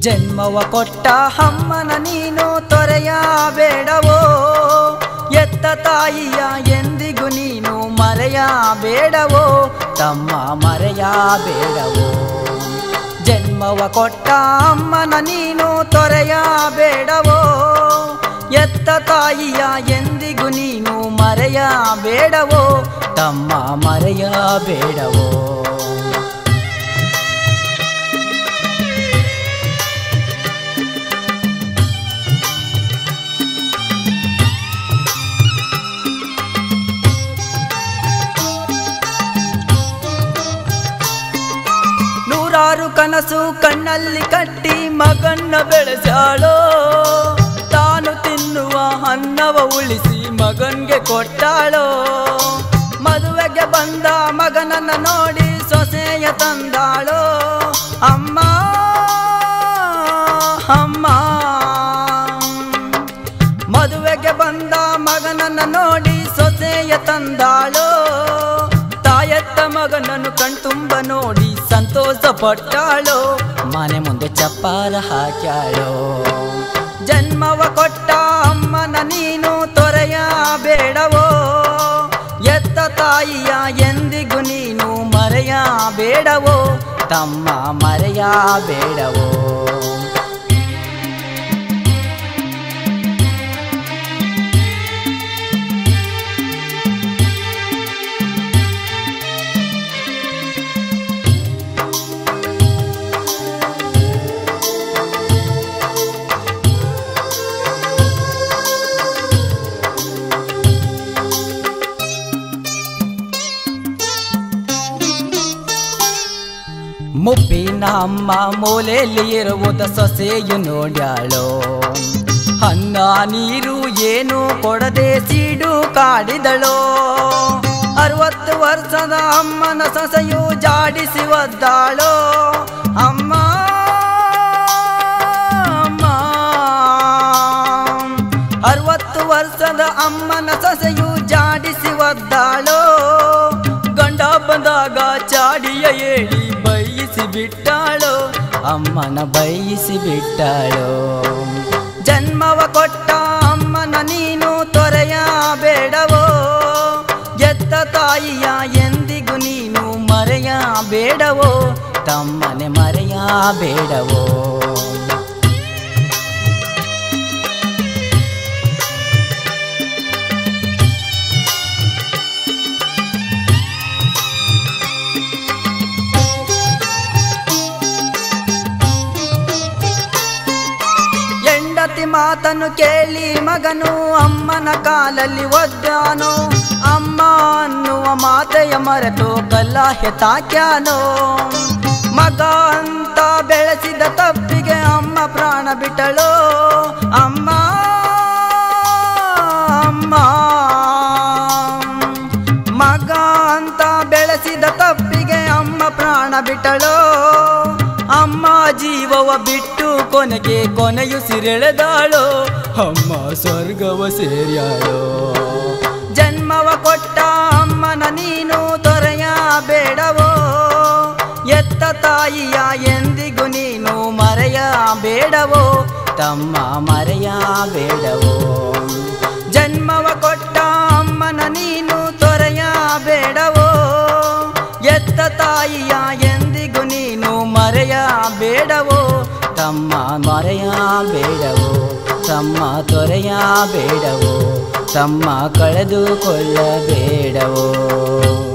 ಜನ್ಮವ ಕೊಟ್ಟ ಅಮ್ಮನ ನೀನು ತೊರೆಯಬೇಡವೋ ಎತ್ತ ತಾಯಿಯ ಎಂದಿಗೂ ನೀನು ಮರೆಯಬೇಡವೋ ತಮ್ಮ ಮರೆಯಬೇಡವೋ ಜನ್ಮವ ಕೊಟ್ಟ ಅಮ್ಮನ ನೀನು ತೊರೆಯಬೇಡವೋ ಎತ್ತ ತಾಯಿಯ ಎಂದಿಗೂ ನೀನು ಮರೆಯಬೇಡವೋ ತಮ್ಮ ಮರೆಯಬೇಡವೋ ನೂರಾರು ಕನಸು ಕಣ್ಣಲ್ಲಿ ಕಟ್ಟಿ ಮಗನ್ನ ಬೆಳೆಸಾಳೋ ತಾನು ತಿನ್ನುವ ಅನ್ನವ ಉಳಿಸಿ ಮಗನ್ಗೆ ಕೊಟ್ಟಾಳೋ ಮದುವೆಗೆ ಬಂದ ಮಗನನ್ನ ನೋಡಿ ಸೊಸೆಯ ತಂದಾಳೋ ಅಮ್ಮ ಅಮ್ಮ ಮದುವೆಗೆ ಬಂದ ಮಗನನ್ನ ನೋಡಿ ಸೊಸೆಯ ತಂದಾಳೋ ತಾಯತ್ತ ಮಗನನ್ನು ಕಣ್ತುಂಬ ನೋಡಿ ಸಂತೋಷ ಪಟ್ಟಾಳೋ ಮನೆ ಮುಂದೆ ಚಪ್ಪಾರ ಹಾಕ್ಯಾಳೋ ಜನ್ಮವ ಕೊಟ್ಟ ಅಮ್ಮನ ನೀನು ತೊರೆಯಬೇಡವೋ ಎತ್ತ ತಾಯಿಯ ಎಂದಿಗೂ ನೀನು ಮರೆಯಬೇಡವೋ ತಮ್ಮ ಮರೆಯಬೇಡವೋ ಮುಪ್ಪಿನ ಅಮ್ಮ ಮೂಲೆಯಲ್ಲಿ ಇರುವುದ ಸೊಸೆಯು ನೋಡ್ಯಾಳೋ ಅನ್ನ ನೀರು ಏನು ಕೊಡದೆ ಸೀಡು ಕಾಡಿದಳೋ ಅರವತ್ತು ವರ್ಷದ ಅಮ್ಮನ ಸೊಸೆಯು ಜಾಡಿಸಿ ಒದ್ದಾಳೋ ಅಮ್ಮ ಅಮ್ಮ ಅರವತ್ತು ವರ್ಷದ ಅಮ್ಮನ ಸೊಸೆಯು ಜಾಡಿಸಿ ಒದ್ದಾಳೋ ಗಂಡ ಬಂದಾಗ ಚಾಡಿಯ ಹೇಳಿ ಬೈಯಿಸಿ ಬಿಟ್ಟಾಳೋ ಅಮ್ಮನ ಬೈಯಿಸಿ ಬಿಟ್ಟಾಳೋ ಜನ್ಮವ ಕೊಟ್ಟ ಅಮ್ಮನ ನೀನು ತೊರೆಯಬೇಡವೋ ಎತ್ತ ತಾಯಿಯ ಎಂದಿಗೂ ನೀನು ಮರೆಯಬೇಡವೋ ತಮ್ಮನೆ ಮರೆಯಬೇಡವೋ ಹೆಂಡತಿ ಮಾತನ್ನು ಕೇಳಿ ಮಗನು ಅಮ್ಮನ ಕಾಲಲ್ಲಿ ಒದ್ದಾನು ಅಮ್ಮ ಅನ್ನುವ ಮಾತೆಯ ಮರೆತು ಕಲ್ಲಾಹೆ ತಾಕ್ಯಾನೋ ಮಗ ಅಂತ ಬೆಳೆಸಿದ ತಪ್ಪಿಗೆ ಅಮ್ಮ ಪ್ರಾಣ ಬಿಟ್ಟಳು ಅಮ್ಮ ಅಮ್ಮ ಮಗ ಅಂತ ಬೆಳೆಸಿದ ತಪ್ಪಿಗೆ ಅಮ್ಮ ಪ್ರಾಣ ಬಿಟ್ಟಳು ಅಮ್ಮ ಜೀವವ ಬಿಟ್ಟು ಕೊನೆಗೆ ಕೊನೆಯು ಸಿರೆಳೆದಾಳೋ ಅಮ್ಮ ಸ್ವರ್ಗವ ಸೇರ್ಯಾಳೋ ಜನ್ಮವ ಕೊಟ್ಟ ಅಮ್ಮನ ನೀನು ತೊರೆಯಬೇಡವೋ ಎತ್ತ ತಾಯಿಯ ಎಂದಿಗೂ ನೀನು ಮರೆಯಬೇಡವೋ ತಮ್ಮ ಮರೆಯಬೇಡವೋ ಜನ್ಮವ ಕೊಟ್ಟ ಅಮ್ಮನ ನೀನು ತೊರೆಯಬೇಡವೋ ಎತ್ತ ತಾಯಿಯ ಎಂದಿಗೂ ನೀನು ಮರೆಯಬೇಡವೋ ತಮ್ಮ ಮರೆಯಬೇಡವೋ ತಮ್ಮ ತೊರೆಯಬೇಡವೋ ತಮ್ಮ ಕಳೆದುಕೊಳ್ಳಬೇಡವೋ